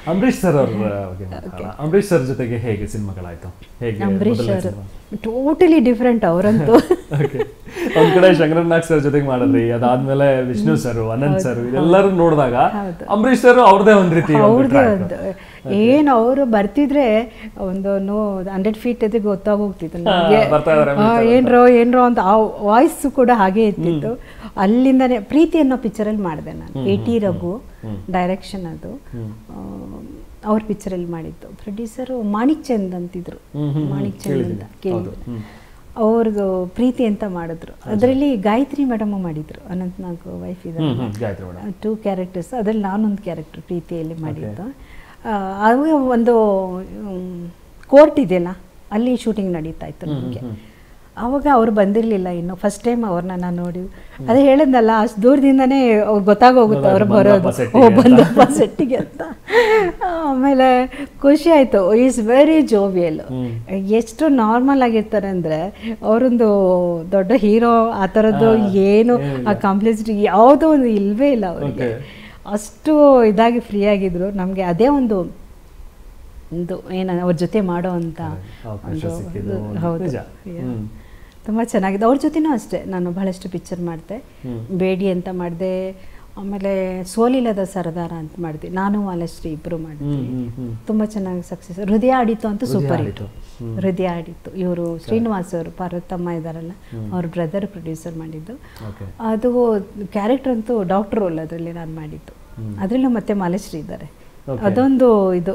Ambareesh sir ಅವ್ರ ಬಗ್ಗೆ ಮಾತಾಡೋಣ. ಅಂಬರೀಶ್ ಸರ್ ಜೊತೆಗೆ ಹೇಗೆ ಸಿನಿಮಾಗಳಾಯ್ತು ಹೇಗೆ ಅಂಬರೀಷ್ ಮೊದಲನೇ ಅವರು ಸಿನಿಮಾ? ಟೋಟಲಿ ಡಿಫ್ರೆಂಟ್ ಅವರಂತೂ Okay. ಒಂದ್ ಕಡೆ ಶಂಕರನಾಗ್ ಸರ್ ಜೊತೆಗೆ ಮಾಡಿದ್ರಿ ಅದಾದ್ಮೇಲೆ ವಿಷ್ಣು ಸರ್ ಅನಂತ್ ಸರ್ ಇದೆಲ್ಲರೂ ನೋಡಿದಾಗ ಹೌದು. ಅಂಬರೀಶ್ ಸರ್ ಅವ್ರದೇ ಒಂದ್ ರೀತಿ ಒಂದು ಅವ್ರದ್ದು track. ಒಂದು ಏನು ಅವರು ಬರ್ತಿದ್ರೆ ಒಂದು ನೋ ಹಂಡ್ರೆಡ್ ಫೀಟ್ ಎದುರು ಗೊತ್ತಾಗೋಗ್ತಿತ್ತು ಹಾ, ನಮಗೆ ಬರ್ತಾ ಇದಾರೆ, ಬರ್ತಾ ಇದಾರೆ. ಏನ್ರೋ ಏನ್ರೋ ಅಂತ ಆ ವಾಯ್ಸ್ ಕೂಡ ಹಾಗೆ ಇರ್ತಿತ್ತು ಅಲ್ಲಿಂದನೇ ಪ್ರೀತಿ ಅನ್ನೋ ಪಿಕ್ಚರಲ್ಲಿ ಮಾಡಿದೆ ನಾನು ಎ ಟಿ ರಘು ಡೈರೆಕ್ಷನ್ ಅದು ಅವ್ರ ಪಿಕ್ಚರಲ್ಲಿ ಮಾಡಿದ್ದು ಪ್ರೊಡ್ಯೂಸರು ಮಾಣಿಕ್ ಚಂದ್ ಅಂತಿದ್ರು ಹ್ಮ್, ಹ್ಮ್, ಹ್ಮ್. ಮಾಣಿಕ್ ಚಂದ್ ಅಂತ ಕೇಳಿದ್ದೀನಿ. ಕೇಳಿದ್ರು ಹೌದು, ಹ್ಮ್. ಅವ್ರದ್ದು ಪ್ರೀತಿ ಅಂತ ಮಾಡಿದ್ರು ಅದರಲ್ಲಿ ಗಾಯತ್ರಿ ಮೇಡಮ್ ಮಾಡಿದ್ರು ಅನಂತ್ ನಾಗ್ ವೈಫ್ ಹ್ಮ್ ಇದ್ದಾರೆ hmm Gayatri madam two characters ಅದ್ರಲ್ಲಿ ನಾನೊಂದು ಕ್ಯಾರೆಕ್ಟರ್ ಪ್ರೀತಿಯಲ್ಲಿ ಮಾಡಿದ್ದು ಆ, ಅದು ಒಂದು ಕೋರ್ಟ್ ಇದೆಯಲ್ಲ ಅಲ್ಲಿ ಶೂಟಿಂಗ್ ನಡೀತಾ ಇತ್ತು ನಮಗೆ ಆವಾಗ ಅವ್ರು ಬಂದಿರಲಿಲ್ಲ ಇನ್ನು ಫಸ್ಟ್ ಟೈಮ್ ಅವ್ರನ್ನ ನಾನು ನೋಡಿ ಅದೇ ಹೇಳಿದ್ನಲ್ಲ ಅಷ್ಟು ದೂರದಿಂದನೇ ಅವ್ರಿಗೆ ಗೊತ್ತಾಗೋಗುತ್ತೆ ಅವ್ರು ಬಂದಪ್ಪ ಬರೋದು ಸೆಟ್ಟಿಗೆ ಓ ಅಂತ. ಬಂದಪ್ಪ ಸೆಟ್ಟಿಗೆ ಅಂತ ಆಮೇಲೆ ಖುಷಿ ಆಯಿತು ಈಸ್ ವೆರಿ ಜೋವಿಯಲ್ ಎಷ್ಟು ನಾರ್ಮಲ್ ಆಗಿರ್ತಾರೆ ಅಂದರೆ ಅವರೊಂದು ದೊಡ್ಡ ಹೀರೋ ಆ ಥರದ್ದು ಏನು ಆ ಕಾಂಪ್ಲೆಕ್ಸಿಟಿ ಯಾವುದೋ ಒಂದು ಇಲ್ವೇ ಇಲ್ಲ ಅವರಿಗೆ Okay. ಅಷ್ಟು ಇದಾಗಿ ಫ್ರೀ ಆಗಿದ್ರು ನಮಗೆ ಅದೇ ಒಂದು ಒಂದು ಏನು ಅವ್ರ ಜೊತೆ ಮಾಡೋ ಅಂತ ಅವಕಾಶ ಒಂದು ಸಿಕ್ಕಿದ್ದು ಇದು ಹೌದು ನಿಜ. Yeah. ಹ್ಮ್. ತುಂಬ ಚೆನ್ನಾಗಿದೆ ಅವ್ರ ಜೊತೆನೂ ಅಷ್ಟೇ ನಾನು ಬಹಳಷ್ಟು ಪಿಕ್ಚರ್ ಮಾಡಿದೆ ಬೇಡಿ ಅಂತ ಮಾಡಿದೆ ಆಮೇಲೆ ಸೋಲಿಲ್ಲದ ಸರದಾರ ಅಂತ ಮಾಡಿದೆ ನಾನು ಮಾಲಶ್ರೀ ಇಬ್ಬರು ಮಾಡಿದ್ವಿ ಹ್ಮ್, ಹ್ಮ್, ಹ್ಮ್. ತುಂಬ ಚೆನ್ನಾಗಿ ಸಕ್ಸಸ್ ಹೃದಯ ಆಡಿತ್ತು ಅಂತ ಹೃದಯ ಸೂಪರ್ ಆಡಿತು. ಹಿಟ್ಟು ಹೃದಯ ಆಡಿತ್ತು ಇವರು ಶ್ರೀನಿವಾಸ್ ಅವರು ಪಾರ್ವತಮ್ಮ ಇದ್ದಾರಲ್ಲ ಅವ್ರ ಬ್ರದರ್ ಪ್ರೊಡ್ಯೂಸರ್ ಮಾಡಿದ್ದು Okay. ಅದು ಕ್ಯಾರೆಕ್ಟರ್ ಅಂತೂ ಡಾಕ್ಟರ್ ರೋಲ್ ಅದರಲ್ಲಿ ನಾನು ಮಾಡಿದ್ದು ಅದರಲ್ಲೂ ಮತ್ತೆ ಮಾಲಶ್ರೀ ಇದ್ದಾರೆ Okay. ಅದೊಂದು ಇದು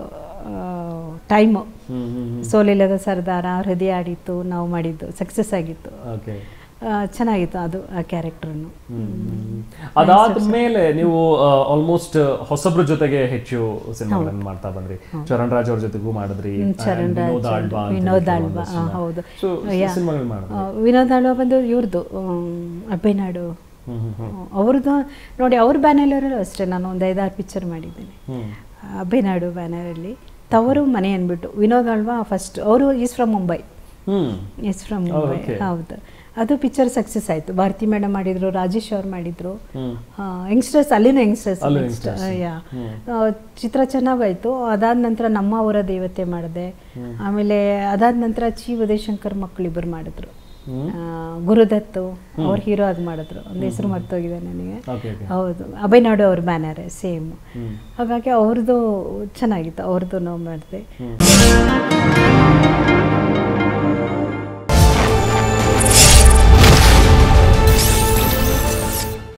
ಟೈಮು ಹ್ಮ್ ಹ್ಮ್ ಹ್ಮ್. ಸೋಲಿಲ್ಲದ ಸರ್ದಾರ ಹೃದಯ ಆಡಿತ್ತು ನಾವು ಮಾಡಿದ್ದು ಸಕ್ಸಸ್ ಆಗಿತ್ತು Okay. ಆ, ಚೆನ್ನಾಗಿತ್ತು ಅದು ಆ ಕ್ಯಾರೆಕ್ಟರ್ನು ಅದಾದ್ಮೇಲೆ ನೀವು ಆಲ್ಮೋಸ್ಟ್ ಹೊಸಬ್ರ ಜೊತೆಗೆ ಹೆಚ್ಚು ಸಿನಿಮಾಗಳನ್ನು ಮಾಡ್ತಾ ಬಂದ್ರಿ ಚರಣ್ ರಾಜ್ ಅವ್ರ ಜೊತೆಗೂ ಮಾಡಿದ್ರಿ ಹ್ಮ್, and ಚರಣ್ ರಾಜ್ ವಿನೋದ್ ಆಳ್ವಾ ಅಂತ ವಿನೋದ್ ಹೇಳಿ ಆಳ್ವಾ, ಒಂದಷ್ಟು ಆ, ಜನ. ಹೌದು. So, ಯಾ. ಸಿನಿಮಾಗಳು ಮಾಡಿದ್ರಿ ಆ, ವಿನೋದ್ ಆಳ್ವಾ ಬಂದು ಇವ್ರದ್ದು ಅಬ್ಬೆನಾಡು ಹ್ಮ್ ಹ್ಮ್ ಹ್ಮ್ ಅವ್ರದ್ದು ನೋಡಿ ಅವ್ರ ಬ್ಯಾನರಲ್ಲೂ ಅಷ್ಟೇ ನಾನು ಒಂದು ಐದಾರು ಪಿಕ್ಚರ್ ಮಾಡಿದ್ದೀನಿ ಹ್ಮ್ ಅಬ್ಬೆನಾಡು ಬ್ಯಾನರಲ್ಲಿ ತವರು ಮನೆ ಅಂದ್ಬಿಟ್ಟು ವಿನೋದ್ ಆಳ್ವಾ ಫಸ್ಟ್ ಅವರು is from Mumbai hmm is from Oh, Mumbai okay. ಹೌದು ಅದು ಪಿಕ್ಚರ್ ಸಕ್ಸಸ್ ಆಯಿತು ಭಾರತಿ ಮೇಡಮ್ ಮಾಡಿದ್ರು ರಾಜೇಶ್ ಅವ್ರು ಮಾಡಿದ್ರು ಹ್ಮ್ ಯಂಗ್ಸ್ಟರ್ಸ್ ಅಲ್ಲಿನೂ ಯಂಗ್ಸ್ಟರ್ಸ್ ಅಲ್ಲೂ ನೆಕ್ಸ್ಟ್ youngsters. Yeah hmm. ಆ, ಚಿತ್ರ ಚೆನ್ನಾಗಾಯ್ತು ಅದಾದ ನಂತರ ನಮ್ಮ ಊರ ದೇವತೆ ಮಾಡಿದೆ ಆಮೇಲೆ ಅದಾದ ನಂತರ ಚಿ ಉದಯಶಂಕರ್ ಮಕ್ಕಳಿಬ್ಬರು ಮಾಡಿದ್ರು ಹ್ಮ್. ಆ, ಗುರುದತ್ತು ಅವ್ರ ಹೀರೋ ಆಗಿ ಮಾಡಿದ್ರು ಒಂದು ಹೆಸರು ಮರ್ತೋಗಿದೆ ನನಗೆ Okay, okay. ಹೌದು ಅಭಯನಾಡು ಅವ್ರ ಬ್ಯಾನರೇ ಸೇಮ್ ಹ್ಮ್. ಹಾಗಾಗಿ ಅವ್ರದ್ದು ಚೆನ್ನಾಗಿತ್ತು ಅವ್ರದ್ದು ನಾವು ಮಾಡಿದೆ ಹ್ಮ್.